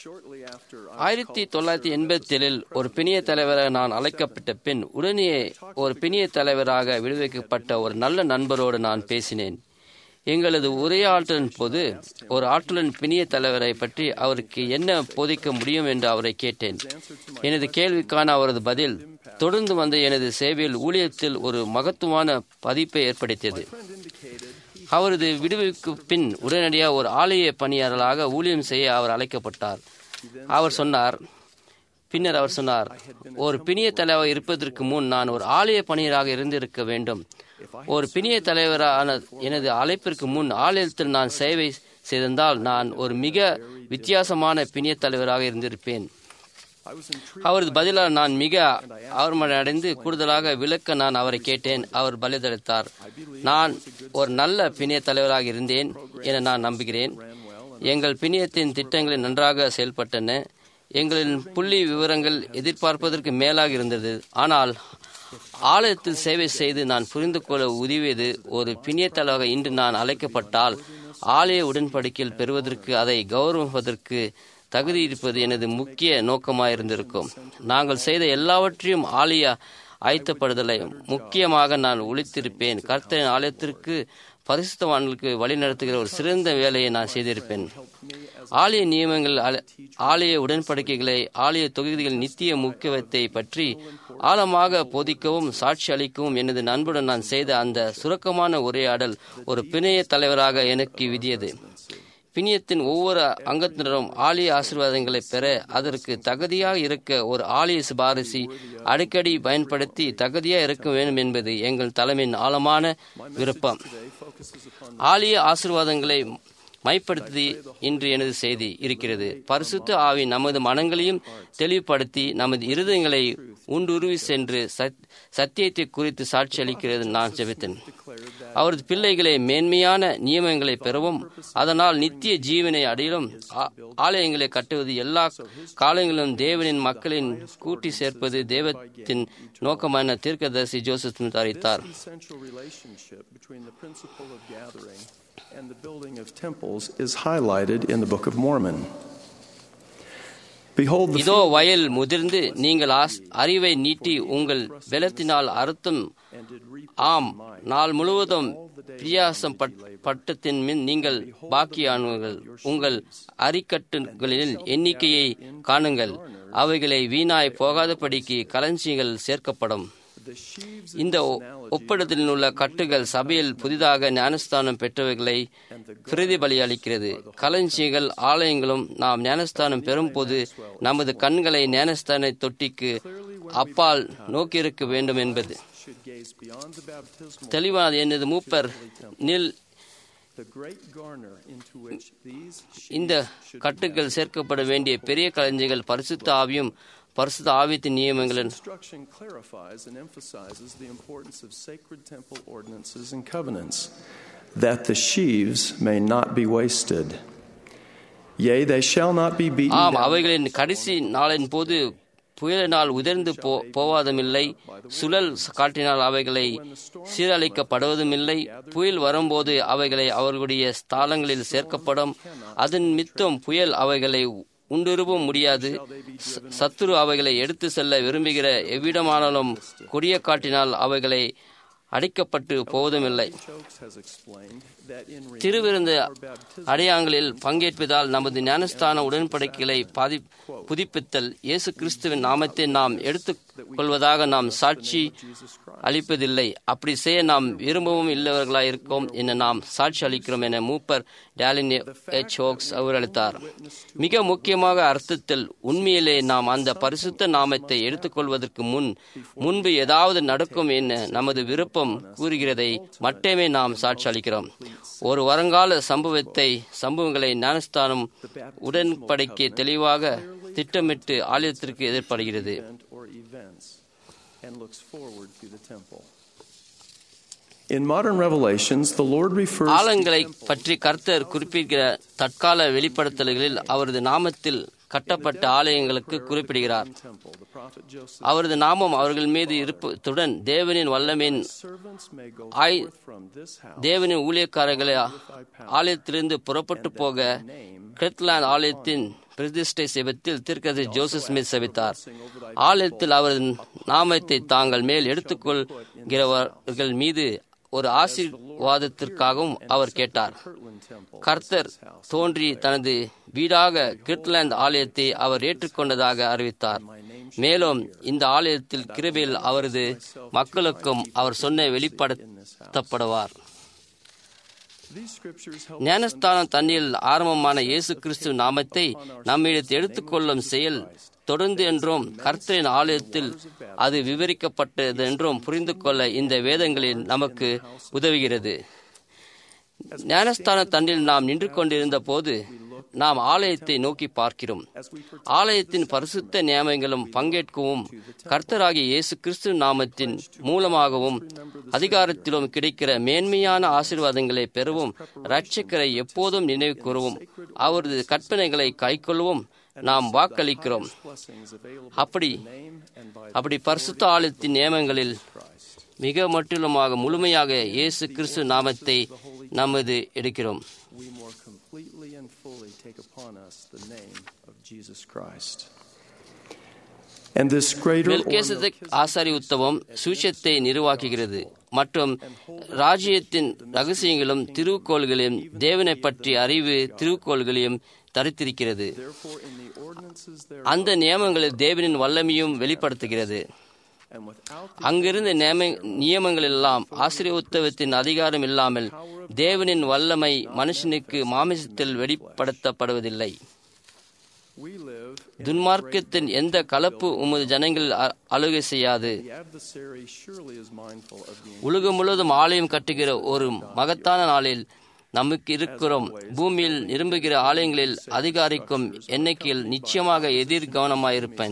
Shortly after I ஆயிரத்தி தொள்ளாயிரத்தி எண்பத்தி ஏழில் ஒரு பிணிய தலைவராக நான் அழைக்கப்பட்ட பின் உடனே ஒரு பிணிய தலைவராக விடுவிக்கப்பட்ட ஒரு நல்ல நண்பரோடு நான் பேசினேன் எங்களது உரையாற்றலின் போது ஒரு ஆற்றலின் பிணிய தலைவரை பற்றி அவருக்கு என்ன போதிக்க முடியும் என்று அவரை கேட்டேன் எனது கேள்விக்கான அவரது பதில் தொடர்ந்து வந்த எனது சேவையில் ஊழியத்தில் ஒரு மகத்துவமான பதிப்பை ஏற்படுத்தியது அவரது விடுவிக்கு பின் உடனடியாக ஒரு ஆலய பணியாளராக ஊழியம் செய்ய அவர் அழைக்கப்பட்டார் அவர் சொன்னார் பின்னர் அவர் சொன்னார் ஒரு பிணிய தலைவர் இருப்பதற்கு முன் நான் ஒரு ஆலய பணியராக இருந்திருக்க வேண்டும் ஒரு பிணிய தலைவரான எனது அழைப்பிற்கு முன் ஆலயத்தில் நான் சேவை செய்திருந்தால் நான் ஒரு மிக வித்தியாசமான பிணிய தலைவராக இருந்திருப்பேன் I was intrigued அவரது பதிலாக நான் மிக ஆர்வமடைந்து கூடுதலாக விளக்க நான் அவரை கேட்டேன் அவர் பதிலளித்தார் நான் ஒரு நல்ல பிணைய தலைவராக இருந்தேன் என நான் நம்புகிறேன் எங்கள் பிணையத்தின் திட்டங்கள் நன்றாக செயல்பட்டன எங்களின் புள்ளி விவரங்கள் எதிர்பார்ப்பதற்கு மேலாக இருந்தது ஆனால் ஆலயத்தில் சேவை செய்து நான் புரிந்து கொள்ள உதவியது ஒரு பிணைய தலைவராக இன்று நான் அழைக்கப்பட்டால் ஆலய உடன்படிக்கையில் பெறுவதற்கு அதை கௌரவிப்பதற்கு தகுதி இருப்பது எனது முக்கிய நோக்கமாயிருந்திருக்கும் நாங்கள் செய்த எல்லாவற்றையும் ஆலய ஆயத்தப்படுதலை முக்கியமாக நான் ஒழித்திருப்பேன் கர்த்தரின் ஆலயத்திற்கு பரிசுத்தவான்களுக்கு வழிநடத்துகிற ஒரு சிறந்த வேலையை நான் செய்திருப்பேன் ஆலய நியமங்கள் ஆல- ஆலய உடன்படிக்கைகளை ஆலய தொகுதிகளின் நித்திய முக்கியத்துவத்தை பற்றி ஆழமாக போதிக்கவும் சாட்சி அளிக்கவும் எனது நண்புடன் நான் செய்த அந்த சுருக்கமான உரையாடல் ஒரு பிணைய தலைவராக எனக்கு விதியது பிணியத்தின் ஒவ்வொரு அங்கத்தினரும் ஆலய ஆசீர்வாதங்களை பெற அதற்கு தகுதியாக இருக்க ஒரு ஆலய சிபாரிசை அடிக்கடி பயன்படுத்தி தகுதியாக இருக்க வேண்டும் என்பது எங்கள் தலைமையின் ஆழமான விருப்பம் ஆலய ஆசீர்வாதங்களை மைப்படுத்தி இன்று எனது செய்தி இருக்கிறது பரிசுத்த ஆவி நமது மனங்களையும் தெளிவுபடுத்தி நமது இருதயங்களை உண்டுருவி சென்று சத்- சத்தியத்தை குறித்து சாட்சி அளிக்கிறது நான் ஜெபித்தேன் அவரது பிள்ளைகளை மேன்மையான நியமங்களை பெறவும் அதனால் நித்திய ஜீவனை அடையலும் ஆ- ஆலயங்களை கட்டுவது எல்லா காலங்களிலும் தேவனின் மக்களின் கூட்டி சேர்ப்பது தேவத்தின் நோக்கமான தீர்க்கதரிசி ஜோசப் ஸ்மித் அறிவித்தார் This essential relationship between the principle of gathering and the building of temples is highlighted in the Book of Mormon. Behold, the இதோ வயல் முதிர்ந்து நீங்கள் ஆஸ்- அறிவை நீட்டி உங்கள் பலத்தினால் அறுத்தும் and did reap ஆம் நாள் முழுவதும் பிரியாசம் பட்- பட்டத்தின் மின் நீங்கள் பாக்கியானவர்கள் உங்கள் அரிக்கட்டுகளில் எண்ணிக்கையை காணுங்கள் அவைகளை வீணாய் போகாதபடிக்கு களஞ்சியங்கள் சேர்க்கப்படும் the sheaves இந்த ஒ- ஒப்பிடத்தில் உள்ள கட்டுகள் சபையில் புதிதாக ஞானஸ்தானம் பெற்றவைகளை பிரதிபலி அளிக்கிறது களஞ்சியங்கள் ஆலயங்களும் நாம் ஞானஸ்தானம் பெறும்போது நமது கண்களை ஞானஸ்தான தொட்டிக்கு அப்பால் நோக்கியிருக்க வேண்டும் என்பது should gaze beyond the baptismal, தெளிவானது எனது மூப்பர் நில் the great garner into which these இந்த sheaves should கட்டுகள் சேர்க்கப்பட வேண்டிய பெரிய களஞ்சியங்கள் பரிசுத்த ஆவியும் பரிசுத்த ஆவியத்தின் நியமங்களின் instruction clarifies and emphasizes the importance of sacred temple ordinances and covenants, that the sheaves may not be wasted. Yea, they shall not be beaten ஆம் down அவைகளின் கடைசி நாளின் போது புயலினால் உதிர்ந்து போ போவதுமில்லை சுழல் காட்டினால் அவைகளை சீரழிக்கப்படுவதுமில்லை புயல் வரும்போது அவைகளை அவர்களுடைய ஸ்தானங்களில் சேர்க்கப்படும் அதன் மித்தம் புயல் அவைகளை உண்டுருவும் முடியாது ச- சத்துரு அவைகளை எடுத்து செல்ல விரும்புகிற எவ்விடமானாலும் கொடிய காட்டினால் அவைகளை அடிக்கப்பட்டு போவதுமில்லை Chokes has explained that in திருவிருந்த அடையாங்களில் பங்கேற்பதால் நமது ஞானஸ்தான உடன்படிக்கைகளை பாதி புதுப்பித்தல் இயேசு கிறிஸ்துவின் நாமத்தை நாம் எடுத்துக் கொள்வதாக நாம் சாட்சி அளிப்பதில்லை அப்படி செய்ய நாம் விரும்பவும் இல்லவர்களாய் இருக்கோம் என நாம் சாட்சி அளிக்கிறோம் என மூப்பர் டேலின் எச் ஹோக்ஸ் அவர் அளித்தார் மிக முக்கியமாக அர்த்தத்தில் உண்மையிலே நாம் அந்த பரிசுத்த நாமத்தை எடுத்துக்கொள்வதற்கு முன் முன்பு ஏதாவது நடக்கும் என நமது விருப்பம் கூறுகிறதை மட்டுமே நாம் சாட்சி அளிக்கிறோம் ஒரு வருங்கால சம்பவத்தை சம்பவங்களை ஞானஸ்தானம் உடன்படிக்கை தெளிவாக திட்டமிட்டு ஆலயத்திற்கு எதிர்ப்படுகிறது event or events and looks forward to the temple. In modern revelations, the Lord refers to ஆலயங்களை பற்றி கர்த்தர் குறிப்பிடுகிற தற்கால வெளிப்படுத்தல்களில் அவரது நாமத்தில் கட்டப்பட்ட ஆலயங்களுக்கு குறிப்பிடுகிறார் temple. The prophet Joseph அவரது நாமம் அவர்கள் மீது இருப்பதுடன் தேவனின் வல்லமையின் servants may go I- forth from this house தேவனின் ஊழியக்காரர்களை ஆலயத்திலிருந்து புறப்பட்டு போக கிரெத்லாந்து ஆலயத்தின் பிரதிஷ்டை செபத்தில் திருக்கதை ஜோசப் ஸ்மித் செபித்தார் ஆலயத்தில் அவரது நாமத்தை தாங்கள் மேல் எடுத்துக்கொள்கிறவர்கள் மீது ஒரு ஆசீர்வாதத்திற்காகவும் அவர் கேட்டார் கர்த்தர் தோன்றி தனது வீடாக கிர்ட்லாந்து ஆலயத்தை அவர் ஏற்றுக்கொண்டதாக அறிவித்தார் மேலும் இந்த ஆலயத்தில் கிருபையில் அவரது மக்களுக்கும் அவர் சொன்ன வெளிப்படுத்தப்படுவார் ஞானஸ்தானம் தண்ணியில் ஆரம்பமான இயேசு கிறிஸ்து நாமத்தை நம்மிடத்து எடுத்துக்கொள்ளும் செயல் தொடர்ந்து என்றும் கர்த்தரின் ஆலயத்தில் அது விவரிக்கப்பட்டது என்றும் புரிந்து கொள்ள இந்த வேதங்களில் நமக்கு உதவுகிறது ஞானஸ்தான தண்ணில் நாம் நின்று கொண்டிருந்த போது நாம் ஆலயத்தை நோக்கி பார்க்கிறோம் ஆலயத்தின் பரிசுத்த நியமங்களும் பங்கேற்கவும் கர்த்தராகிய இயேசு கிறிஸ்து நாமத்தின் மூலமாகவும் அதிகாரத்திலும் கிடைக்கிற மேன்மையான ஆசீர்வாதங்களை பெறவும் ரட்சக்கரை எப்போதும் நினைவு கூறவும் அவரது கற்பனைகளை கைக்கொள்ளவும் நாம் வாக்களிக்கிறோம் அப்படி அப்படி பரிசுத்த ஆலயத்தின் நியமங்களில் மிக மட்டிலுமாக முழுமையாக இயேசு கிறிஸ்து நாமத்தை நமது எடுக்கிறோம் we more completely and fully take upon us the name of Jesus Christ. And this greater மெல்கேசதக் ஆசாரி உத்தவம் சுவிசத்தை நிர்வாகிக்கிறது மற்றும் ராஜ்யத்தின் ரகசியங்களும் திருவுக்கோள்களையும் தேவனை பற்றி அறிவு திருவுக்கோள்களையும் தரித்திருக்கிறது therefore in the ordinances there அந்த நியமங்களில் தேவனின் வல்லமையும் வெளிப்படுத்துகிறது and without அங்கிருந்த நியம நியமங்கள் எல்லாம் ஆசிரிய உத்தவத்தின் அதிகாரம் இல்லாமல் தேவனின் வல்லமை மனுஷனுக்கு மாமிசத்தில் வெளிப்படுத்தப்படுவதில்லை we live துன்மார்க்கத்தின் எந்த கலப்பு உமது ஜனங்கள் அ- அழுகை செய்யாது the adversary surely is mindful of the உலகம் முழுவதும் ஆலயம் கட்டுகிற ஒரு மகத்தான நாளில் நமக்கு இருக்கிறோம் பூமியில் நிரம்புகிற ஆலயங்களில் அதிகாரிக்கும் எண்ணிக்கையில் நிச்சயமாக எதிர் கவனமாயிருப்பேன்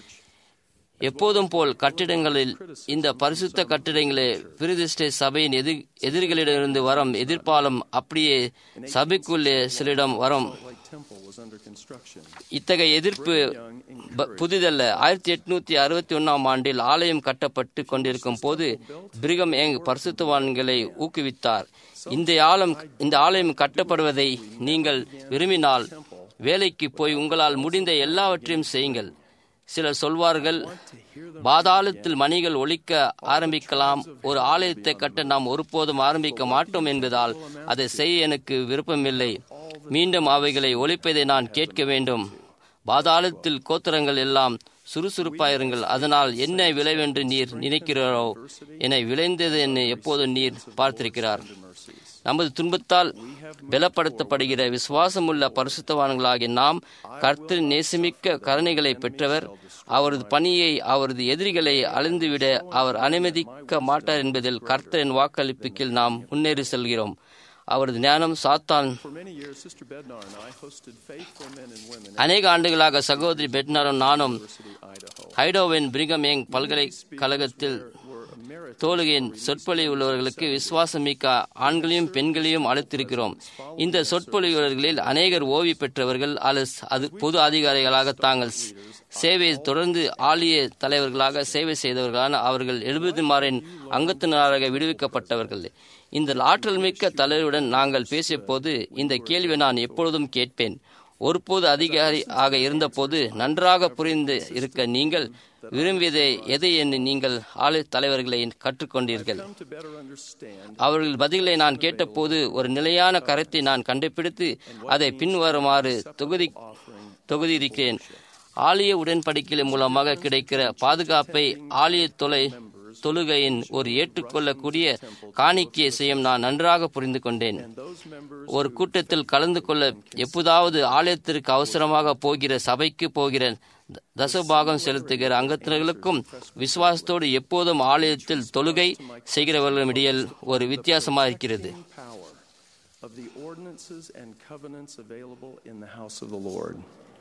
எப்போதும் போல் கட்டிடங்களில் இந்த பரிசுத்த கட்டிடங்களே பிரதிஷ்டை சபையின் எதிர் எதிரிகளிடமிருந்து வரும் எதிர்ப்பாலும் அப்படியே சபைக்குள்ளே சிலரிடம் வரும் like temple was under construction. இத்தகைய எதிர்ப்பு ப- புதிதல்ல ஆயிரத்தி எட்நூத்தி அறுபத்தி ஒன்னாம் ஆண்டில் ஆலயம் கட்டப்பட்டு கொண்டிருக்கும் போது பிரிகம் ஏங் பரிசுத்தவான்களை ஊக்குவித்தார் இந்த ஆலம் இந்த ஆலயம் கட்டப்படுவதை நீங்கள் விரும்பினால் வேலைக்கு போய் உங்களால் முடிந்த எல்லாவற்றையும் செய்யுங்கள் சிலர் சொல்வார்கள் பாதாளத்தில் மணிகள் ஒலிக்க ஆரம்பிக்கலாம் ஒரு ஆலயத்தை கட்ட நாம் ஒருபோதும் ஆரம்பிக்க மாட்டோம் என்பதால் அதை செய்ய எனக்கு விருப்பமில்லை மீண்டும் அவைகளை ஒலிப்பதை நான் கேட்க வேண்டும் பாதாளத்தில் கோத்திரங்கள் எல்லாம் சுறுசுறுப்பாயிருங்கள் அதனால் என்ன விளைவென்று நீர் நினைக்கிறோ என விளைந்தது என்ன எப்போதும் நீர் பார்த்திருக்கிறார் நமது துன்பத்தால் பலப்படுத்தப்படுகிற விசுவாசமுள்ள பரிசுத்தவான்களாகிய நாம் கர்த்தர் நேசமிக்க கருணைகளை பெற்றவர் அவரது பணியை அவரது எதிரிகளை அழிந்துவிட அவர் அனுமதிக்க மாட்டார் என்பதில் கர்த்தரின் வாக்களிப்புக்கில் நாம் முன்னேறி செல்கிறோம் அவரது ஞானம் சாத்தான் For many years, Sister Bednar and I hosted faithful men and women அநேக ஆண்டுகளாக சகோதரி பெட்னாரும் நானும் in Idaho. ஹைடோவின் பிரிகம் யங் பல்கலைக்கழகத்தில் Were emeritus தோழுகையின் சொற்பொழிவு உள்ளவர்களுக்கு விசுவாசமிக்க ஆண்களையும் பெண்களையும் அழைத்திருக்கிறோம் இந்த சொற்பொழிவுகளில் அநேகர் ஓய்வு பெற்றவர்கள் அல்லது அது பொது அதிகாரிகளாக தாங்கள் சேவையை தொடர்ந்து ஆலய தலைவர்களாக சேவை செய்தவர்களான அவர்கள் எழுபதுமாரின் அங்கத்தினராக விடுவிக்கப்பட்டவர்கள் இந்த ஆற்றல் மிக்க தலைவருடன் நாங்கள் பேசிய போது இந்த கேள்வியை நான் எப்பொழுதும் கேட்பேன் ஒருபோது அதிகாரி ஆக இருந்தபோது நன்றாக புரிந்து இருக்க நீங்கள் விரும்பியதை எதை என்று நீங்கள் ஆலய தலைவர்களை கற்றுக்கொண்டீர்கள் come to better understand அவர்கள் பதில்களை நான் கேட்டபோது ஒரு நிலையான கருத்தை நான் கண்டுபிடித்து அதை பின்வருமாறு தொகுதி தொகுதியிருக்கிறேன் ஆலய உடன்படிக்கையின் மூலமாக கிடைக்கிற பாதுகாப்பை ஆலய தொலை தொழுகையின் ஒரு ஏற்றுக்கொள்ளக்கூடிய காணிக்கையை செய்யும் நான் நன்றாக புரிந்து கொண்டேன் those members ஒரு கூட்டத்தில் கலந்து கொள்ள எப்போதாவது ஆலயத்திற்கு அவசரமாக போகிற சபைக்கு போகிற த- தசபாகம் செலுத்துகிற அங்கத்தினர்களுக்கும் விசுவாசத்தோடு எப்போதும் ஆலயத்தில் தொழுகை செய்கிறவர்களும் இடையில் ஒரு வித்தியாசமாக இருக்கிறது power of the ordinances and covenants available in the house of the Lord.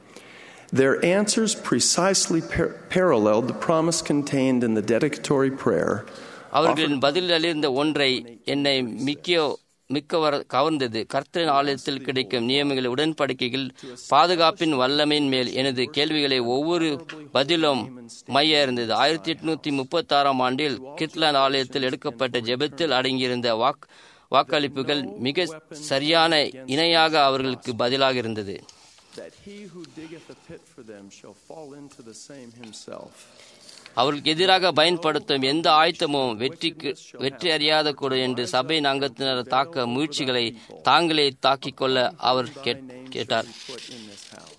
Their answers precisely par- paralleled the promise contained in the dedicatory prayer அவர்களின் பதில் அளிர்ந்த ஒன்றை என்னை மிக்க மிக்கவர் கவர்ந்தது கர்த்தரின் ஆலயத்தில் கிடைக்கும் நியமங்கள் உடன்படிக்கைகள் பாதுகாப்பின் வல்லமையின் மேல் எனது கேள்விகளை ஒவ்வொரு பதிலும் மைய இருந்தது ஆயிரத்தி எட்நூத்தி முப்பத்தி ஆறாம் ஆண்டில் கிட்லாந்து ஆலயத்தில் எடுக்கப்பட்ட ஜெபத்தில் அடங்கியிருந்த வாக் வாக்களிப்புகள் மிக சரியான இணையாக அவர்களுக்கு பதிலாக இருந்தது that he who diggeth a pit for them shall fall into the same himself. அவர்களுக்கு எதிராக பயன்படுத்தும் எந்த ஆயுதமும் வெற்றிக்கு வெற்றி அறியாத கூட என்று சபையின் அங்கத்தினர் தாக்க முயற்சிகளை தாங்களே தாக்கிக் கொள்ள அவர் கேட்- கேட்டார் Put in this house.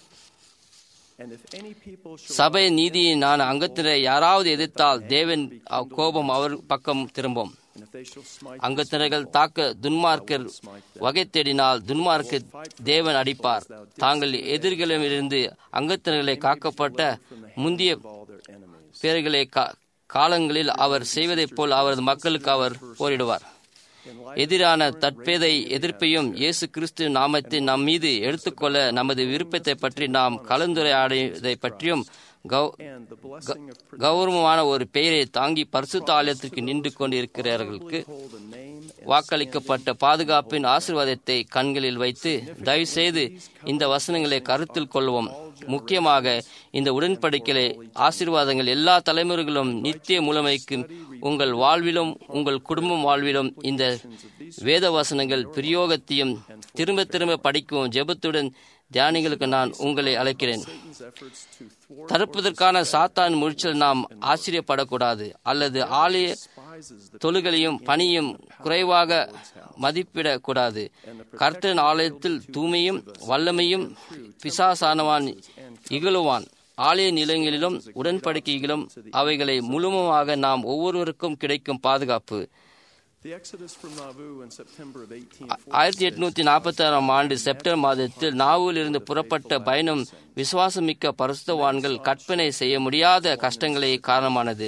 And if any people shall சபை நீதியை நான் அங்கத்தினரை யாராவது எதிர்த்தால் தேவன் அவ் கோபம் அவர் பக்கம் திரும்பும் and if they shall smite அங்கத்தினர்கள் தாக்க துன்மார்க்கர் வகை தேடினால் துன்மார்க்கர் தேவன் அடிப்பார் தாங்கள் எதிர்களிடமிருந்து அங்கத்தினர்களை காக்கப்பட்ட முந்திய all their enemies. பேர்களை கா- காலங்களில் அவர் செய்வதைப் போல் அவரது மக்களுக்கு அவர் போரிடுவார் எதிரான தற்பேதை எதிர்ப்பையும் இயேசு கிறிஸ்து நாமத்தை நம் மீது எடுத்துக்கொள்ள நமது விருப்பத்தை பற்றி நாம் கலந்துரையாடியதை பற்றியும் கௌ- And the blessing of கௌரவமான ஒரு பெயரை தாங்கி பரிசுத்த ஆலயத்திற்கு நின்று கொண்டிருக்கிறவர்களுக்கு hold a name வாக்களிக்கப்பட்ட பாதுகாப்பின் ஆசீர்வாதத்தை கண்களில் வைத்து தயவுசெய்து இந்த வசனங்களை கருத்தில் கொள்வோம் முக்கியமாக இந்த உடன்படிக்கையை ஆசீர்வாதங்கள் எல்லா தலைமுறைகளும் நித்திய முழுமைக்கும் உங்கள் வாழ்விலும் உங்கள் குடும்பம் வாழ்விலும் இந்த வேத வசனங்கள் பிரயோகத்தையும் திரும்ப திரும்ப படிக்கவும் ஜெபத்துடன் தியானிகளுக்கு நான் உங்களை அழைக்கிறேன் Satan's efforts to thwart தடுப்பதற்கான சாத்தான் முயற்சியில் நாம் ஆச்சரியப்படக்கூடாது அல்லது ஆலய despises the தொழுகளையும் பணியும் குறைவாக மதிப்பிடக்கூடாது கர்த்தரின் ஆலயத்தில் தூய்மையும் வல்லமையும் பிசாசானவான் இகழுவான் ஆலய நிலங்களிலும் உடன்படிக்கைகளும் அவைகளை முழுமையாக நாம் ஒவ்வொருவருக்கும் கிடைக்கும் பாதுகாப்பு The exodus from Nauvoo in September of 1846 ஆயிரத்தி எட்நூத்தி நாற்பத்தி ஆறாம் ஆண்டு செப்டம்பர் மாதத்தில் நாவூரில் இருந்து புறப்பட்ட பயணம் விசுவாசமிக்க பரிசுத்தவான்கள் கற்பனை செய்ய முடியாத கஷ்டங்களே காரணமானது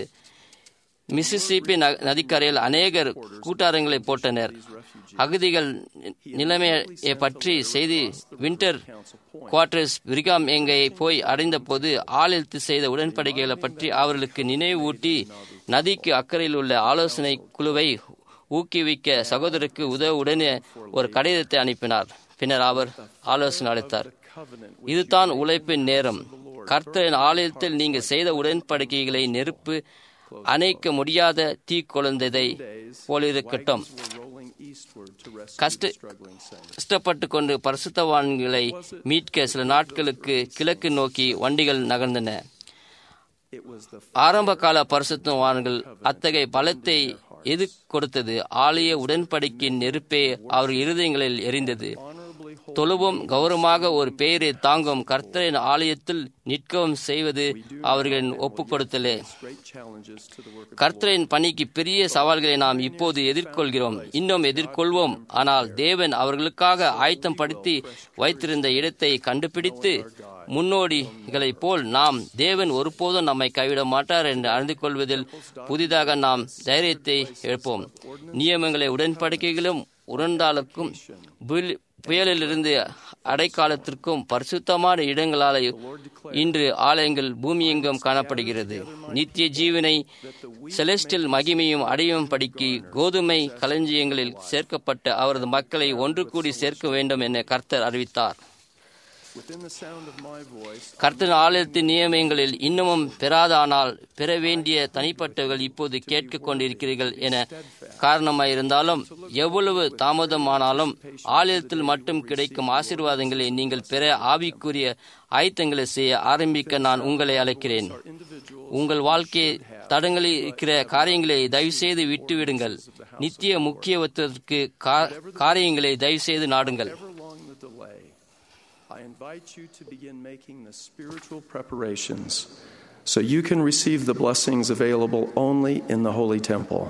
மிசிசிப்பி ந- நதிக்கரையில் அநேகர் கூட்டாரங்களை போட்டனர் அகதிகள் நிலைமையை பற்றி செய்தி வின்டர் குவார்டர்ஸ் விரிகாம் எங்கே போய் அடைந்த போது ஆளெழுத்து செய்த உடன்படிக்கைகளை பற்றி அவர்களுக்கு நினைவூட்டி நதிக்கு அக்கறையில் உள்ள ஆலோசனை குழுவை ஊக்குவிக்க சகோதரருக்கு உதவ உடனே ஒரு கடிதத்தை அனுப்பினார் பின்னர் அவர் ஆலோசனை அளித்தார் covenant இதுதான் உழைப்பின் நேரம் கர்த்தரின் ஆலயத்தில் நீங்க செய்த உடன்படிக்கைகளை நெருப்பு அணைக்க முடியாத தீ குழந்தை போலிருக்கட்டும் were rolling eastward to rescue கஷ்ட the struggling saints. கஷ்டப்பட்டு கொண்டு பரிசுத்தவான்களை மீட்க சில நாட்களுக்கு கிழக்கு நோக்கி வண்டிகள் நகர்ந்தன It was the ஆரம்ப கால பரிசுத்தவான்கள் அத்தகைய பலத்தை எது கொடுத்தது ஆலய உடன்படிக்கையின் நெருப்பே அவர் இருதயங்களில் எரிந்தது honorably hold தொழுவும் கௌரவமாக ஒரு பெயரை தாங்கும் கர்த்தரின் ஆலயத்தில் நிற்கவும் செய்வது அவர்களின் ஒப்புக் கொடுத்தலே great challenges to the work of கர்த்தரின் பணிக்கு பெரிய சவால்களை நாம் இப்போது எதிர்கொள்கிறோம் இன்னும் எதிர்கொள்வோம் ஆனால் தேவன் அவர்களுக்காக ஆயத்தம் படுத்தி வைத்திருந்த இடத்தை கண்டுபிடித்து முன்னோடிகளைப் போல் நாம் தேவன் ஒருபோதும் நம்மை கைவிட மாட்டார் என்று அறிந்து கொள்வதில் புதிதாக நாம் தைரியத்தை எழுப்போம் நியமங்களை உடன்படிக்கைகளும் உணர்ந்தாலுக்கும் புயல்- புயலிலிருந்து அடைக்காலத்திற்கும் பரிசுத்தமான இடங்களால இன்று ஆலயங்கள் பூமியெங்கும் காணப்படுகிறது நித்திய ஜீவனை செலஸ்டில் மகிமையும் அடையும் படிக்கு கோதுமை களஞ்சியங்களில் சேர்க்கப்பட்ட அவரது மக்களை ஒன்று கூடி சேர்க்க வேண்டும் என கர்த்தர் அறிவித்தார் Within the sound of my voice, கர்த்தர் ஆலயத்தின் நியமங்களில் இன்னமும் பெறாதானால் பெற வேண்டிய தனிப்பட்டவர்கள் இப்போது கேட்டுக் கொண்டிருக்கிறீர்கள் என காரணமாயிருந்தாலும் எவ்வளவு தாமதமானாலும் ஆலயத்தில் மட்டும் கிடைக்கும் ஆசீர்வாதங்களை நீங்கள் பெற ஆவிக்குரிய ஆயத்தங்களை செய்ய ஆரம்பிக்க நான் உங்களை அழைக்கிறேன் உங்கள் வாழ்க்கை தடங்களில் இருக்கிற காரியங்களை தயவுசெய்து விட்டுவிடுங்கள் நித்திய முக்கியத்துவத்திற்கு கா- காரியங்களை தயவுசெய்து நாடுங்கள் ever long the delay, I invite you to begin making the spiritual preparations so you can receive the blessings available only in the Holy Temple.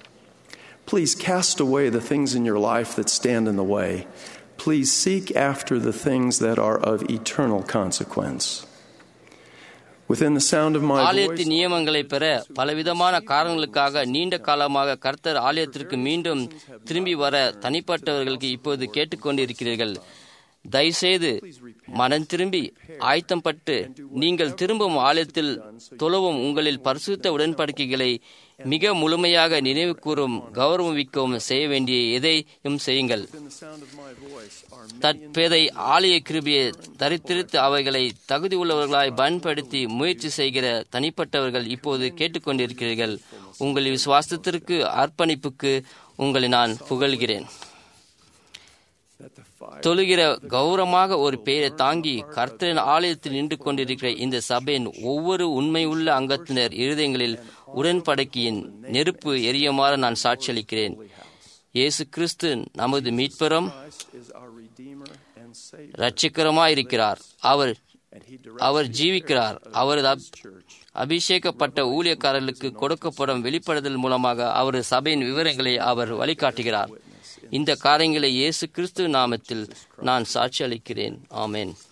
Please cast away the things in your life that stand in the way. Please seek after the things that are of eternal consequence. Within the sound of my voice, ஆலயத்தின் நியமங்களை பெற பலவிதமான காரணங்களுக்காக நீண்ட காலமாக கர்த்தர் ஆலயத்திற்கு மீண்டும் திரும்பி வர தனிப்பட்டவர்களுக்கு இப்போது கேட்டுக்கொண்டிருக்கிறீர்கள் தயவுசெய்து மனம் திரும்பி ஆயத்தம் பட்டு நீங்கள் திரும்பும் ஆலயத்தில் தொழவும் உங்களில் பரிசுத்த உடன்படிக்கைகளை மிக முழுமையாக நினைவு கூறும் கௌரவிக்கவும் செய்ய வேண்டிய எதையும் செய்யுங்கள் within the sound of my voice are தற்பேதை ஆலய கிருபியை தரித்திருத்து அவைகளை தகுதி உள்ளவர்களாய் பயன்படுத்தி முயற்சி செய்கிற தனிப்பட்டவர்கள் இப்போது கேட்டுக்கொண்டிருக்கிறீர்கள் உங்கள் விசுவாசத்திற்கு அர்ப்பணிப்புக்கு உங்களை நான் புகழ்கிறேன் that the தொழுகிற கௌரவமாக ஒரு பெயரை தாங்கி கர்த்தரின் ஆலயத்தில் நின்று கொண்டிருக்கிற இந்த சபையின் ஒவ்வொரு உண்மையுள்ள அங்கத்தினர் இருதயங்களில் உடன்படக்கையின் நெருப்பு எரியுமாறு நான் சாட்சியளிக்கிறேன் இயேசு கிறிஸ்து நமது மீட்பரும் Christ is our Redeemer and Savior, இரட்சகரமாயிருக்கிறார் our and He அவர் ஜீவிக்கிறார் அவரது அப்- church. அபிஷேகப்பட்ட ஊழியக்காரர்களுக்கு கொடுக்கப்படும் வெளிப்படுதல் மூலமாக அவரது சபையின் விவரங்களை அவர் வழிகாட்டுகிறார் இந்த காரியங்களை இயேசு கிறிஸ்து நாமத்தில் நான் சாட்சி அளிக்கிறேன் ஆமென்